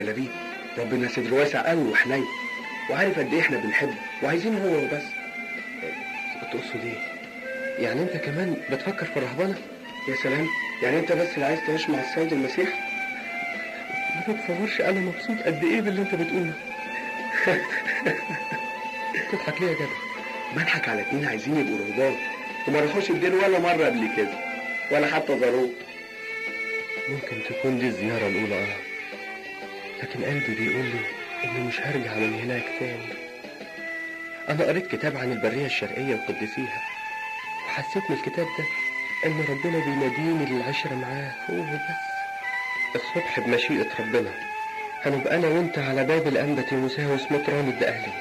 لبيب ربنا صدره واسع قوي وحنين وعارف قد ايه احنا بنحبه وعايزينه هو وبس تقصد ايه يعني انت كمان بتفكر في الرهبنه يا سلام يعني انت بس اللي عايز تعيش مع السيد المسيح ما تتصورش انا مبسوط قد ايه باللي انت بتقوله تضحك ليه يا جدع بضحك على اتنين عايزين يبقوا رهبان وما راحوش الدين ولا مره قبل كده ولا حتى زاروه ممكن تكون دي الزياره الاولى اه لكن قلبي بيقول لي اني مش هرجع من هناك تاني انا قريت كتاب عن البريه الشرقيه وقدسيها وحسيت من الكتاب ده ان ربنا بيناديني للعشره معاه هو بس الصبح بمشيئه ربنا هنبقى انا وانت على باب الانبة تيموساوس مطران الدقهلي